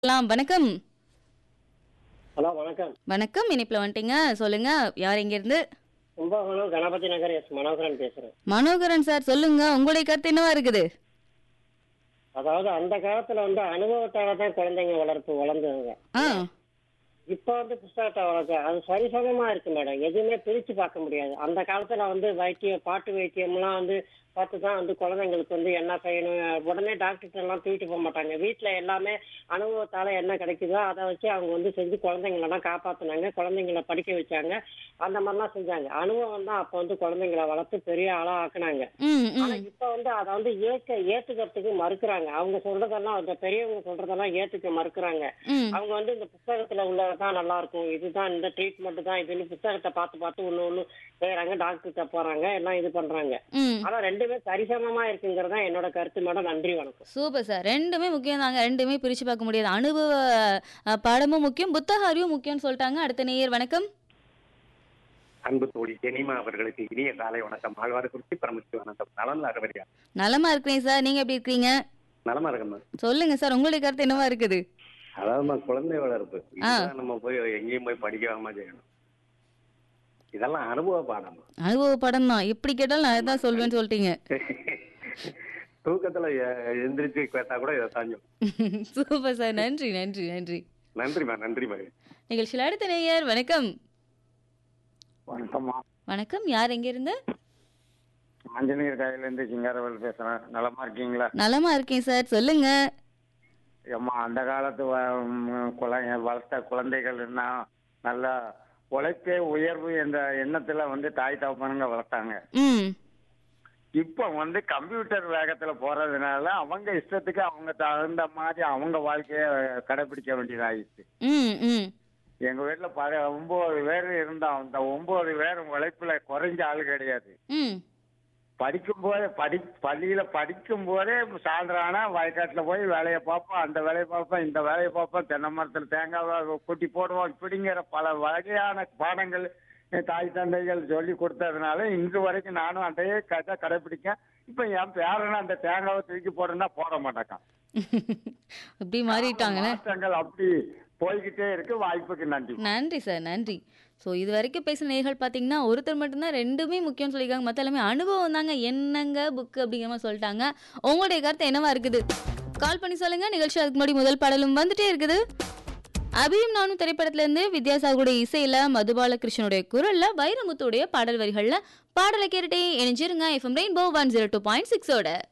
லாம் வணக்கம் ஹலோ வணக்கம் வணக்கம் இனிப்புல வந்துட்டீங்க சொல்லுங்க யார் எங்க இருந்து கும்பகோணம் கணபதி நகர் எஸ் மனோகரன் பேசுறேன் மனோகரன் சார் சொல்லுங்க உங்களுடைய கருத்து என்னவா இருக்குது அதாவது அந்த காலத்துல வந்து அனுபவத்தால தான் குழந்தைங்க வளர்ப்பு வளர்ந்ததுங்க ஆ இப்ப வந்து புஸ்தகத்தை வளர்க்க அது சரிசமமா இருக்கு மேடம் எதுவுமே பிரிச்சு பார்க்க முடியாது அந்த காலத்துல வந்து வைத்தியம் பாட்டு வைத்தியம்லாம் வந்து பார்த்து தான் வந்து குழந்தைங்களுக்கு வந்து என்ன செய்யணும் உடனே டாக்டர்கிட்ட எல்லாம் தூக்கிட்டு போக மாட்டாங்க வீட்டுல எல்லாமே அனுபவத்தால என்ன கிடைக்குதோ அதை வச்சு அவங்க வந்து செஞ்சு குழந்தைங்களெல்லாம் காப்பாத்துனாங்க குழந்தைங்கள படிக்க வச்சாங்க அந்த மாதிரிலாம் செஞ்சாங்க அனுபவம் தான் அப்ப வந்து குழந்தைங்கள வளர்த்து பெரிய ஆளா ஆக்குனாங்க ம் ஆனா ம் இப்ப வந்து அதை வந்து ஏற்க ஏத்துக்கிறதுக்கு மறுக்கிறாங்க அவங்க சொல்றதெல்லாம் அந்த பெரியவங்க சொல்றதெல்லாம் ஏத்துக்க மறுக்கிறாங்க ம் அவங்க வந்து இந்த புத்தகத்துல உள்ளதான் நல்லா இருக்கும் இதுதான் இந்த ட்ரீட்மெண்ட் தான் இதுன்னு புத்தகத்தை பார்த்து பார்த்து ஒண்ணு ஒண்ணு செய்யறாங்க டாக்டர்கிட்ட போறாங்க எல்லாம் இது பண்றாங்க ம் ஆனா ரெண்டுமே சரிசமமா இருக்குங்கிறது தான் என்னோட கருத்து மேடம் நன்றி வணக்கம் சூப்பர் சார் ரெண்டுமே முக்கியம் தாங்க ரெண்டுமே பிரிச்சு பார்க்க முடியாது அனுபவ அஹ், பாடமும் முக்கியம் புத்தக அறிவும் முக்கியம்னு சொல்லிட்டாங்க அடுத்த நேயர் வணக்கம் அன்பு தோழி ஜெனிமா அவர்களுக்கு இனிய காலை வணக்கம் ஆழ்வார்குறிச்சி பரமசி வணக்கம் நலன்ல அறுவரியா நலமா இருக்கிறேன் சார் நீங்க எப்படி இருக்கீங்க நலமா இருக்கம்மா சொல்லுங்க சார் உங்களுடைய கருத்து என்னவா இருக்குது அதாவதுமா குழந்தை வளர்ப்பு இதுதான் நம்ம போய் எங்கேயும் போய் படிக்காம செய்யணும் இதெல்லாம் அனுபவ பாடம் அனுபவ படம் தான் எப்படி கேட்டாலும் நான் தான் சொல்வேன்னு சொல்லிட்டீங்க தூக்கத்துல எ- எந்திரிச்சு கேட்டா கூட இதை தாஞ்சும் சூப்பர் சார் நன்றி நன்றி நன்றி நன்றிமா நன்றிமா நிகழ்ச்சியில் அடுத்த நேயர் வணக்கம் வணக்கம்மா வணக்கம் யார் எங்க இருந்து ஆஞ்சநேயர் காயிலேருந்து சிங்காரவேல் பேசுறேன் நலமா இருக்கீங்களா நலமா இருக்கேன் சார் சொல்லுங்க ஏம்மா அந்த காலத்து வ- ம், குழந்தை வளர்த்த குழந்தைகள்னா நல்லா உழைப்பே உயர்வு என்ற எண்ணத்துல வந்து தாய் தகப்பனுங்க வளர்த்தாங்க ம் இப்போ வந்து கம்ப்யூட்டர் வேகத்துல போறதுனால அவங்க இஷ்டத்துக்கு அவங்க தகுந்த மாதிரி அவங்க வாழ்க்கைய கடைபிடிக்க வேண்டியதாயிடுச்சு ம் ம் எங்க வீட்டுல பல ஒன்பது பேர் இருந்தோம் அந்த ஒன்பது பேர் உழைப்புல குறைஞ்ச ஆள் கிடையாது ம் படிக்கும் போதே படி பள்ளியில படிக்கும் போதே சாயந்தரம் ஆனா வயக்காட்டுல போய் வேலையை பார்ப்போம் அந்த வேலையை பார்ப்போம் இந்த வேலையை பார்ப்போம் தென்னை மரத்துல தேங்காய் குட்டி போடுவோம் இப்படிங்கிற பல வகையான பாடங்கள் என் தாய் தந்தைகள் சொல்லி கொடுத்ததுனால இன்று வரைக்கும் நானும் அதையே கதை கடைபிடிக்கேன் இப்ப என் பேரனை அந்த தேங்காவை தூக்கி போடுன்னா போட மாட்டேக்கான் அப்படி மாறிட்டாங்களே மாற்றங்கள் அப்படி போய்கிட்டே இருக்கு வாய்ப்புக்கு நன்றி நன்றி சார் நன்றி ஸோ இது வரைக்கும் பேசின நேர்கள் பார்த்தீங்கன்னா ஒருத்தர் மட்டும்தான் ரெண்டுமே முக்கியம்னு சொல்லியிருக்காங்க மற்ற எல்லாமே அனுபவம் தாங்க என்னங்க புக்கு அப்படிங்கிற மாதிரி சொல்லிட்டாங்க உங்களுடைய கருத்து என்னவா இருக்குது கால் பண்ணி சொல்லுங்க நிகழ்ச்சி அதுக்கு முன்னாடி முதல் பாடலும் வந்துட்டே இருக்குது அபியும் நானும் திரைப்படத்திலேருந்து வித்யாசாகருடைய இசையில மதுபாலகிருஷ்ணனுடைய குரல்ல வைரமுத்துடைய பாடல் வரிகள்ல பாடலை கேட்டுட்டே இணைஞ்சிருங்க FM rainbow one zero two point சிக்ஸோட